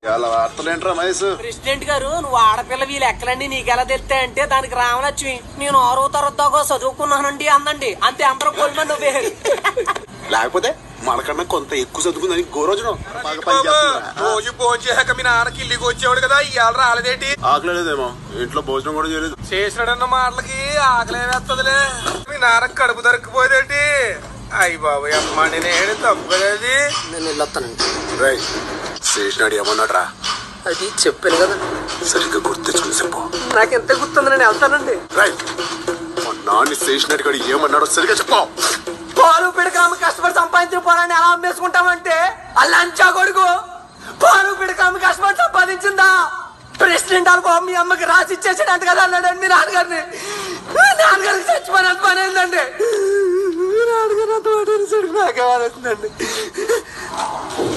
ఇవాళ వార్తలేంట్రా మహేష్ ప్రెసిడెంట్ గారు నువ్వు ఆడపిల్ల వీళ్ళు ఎక్కలండి నీకెలా తెలుస్తాయి అంటే దానికి రామలక్ష్మి నేను ఆరో తరగతి దాకా చదువుకున్నానండి అందండి అంతే అందరూ కోల్మని నవ్వేరు లేకపోతే మనకన్నా కొంత ఎక్కువ చదువుకుందని గోరోజును బాగా పని చేస్తుందిరా. రోజు భోజనం చేశాక మీ నాన్నకి ఇల్లుకి వచ్చేవాడు కదా ఇవాళ రాలేదేంటి ఆకలి లేదేమో ఇంట్లో భోజనం కూడా చేయలేదు చేసినాడన్న మాటలకి ఆకలే వేస్తదిలే మీ నాన్న కడుపు దొరికిపోయేదేంటి అయ్యి బాబు అమ్మ నేను తప్పు కదేది నేను వెళ్ళొస్తానండి రై చేసినాడు ఏమన్నాడ్రా అది చెప్పాను కదా సరిగ్గా గుర్తు తెచ్చుకుని చెప్పు నాకు ఎంత గుర్తుంది నేను వెళ్తానండి రై మా నాన్న చేసినట్టు కాడు ఏమన్నాడో సరిగ్గా చెప్పు పాలు పిడకామ కష్టపడి సంపాదించిన పొలాన్ని ఎలా అమ్మేసుకుంటామంటే ఆ లంచా కొడుకు పాలు పిడకామ కష్టపడి సంపాదించిందా ప్రెసిడెంట్ వాళ్ళ బాబు మీ అమ్మకి రాసి ఇచ్చేసాడంట కదా అన్నాడండి మీ నాన్నగారిని మీ నాన్నగారికి చచ్చిపోయినంత పని ఏంటండి మీ నాన్నగారు అంత మాట అనేసరికి నాకే బాధ అవుతుందండి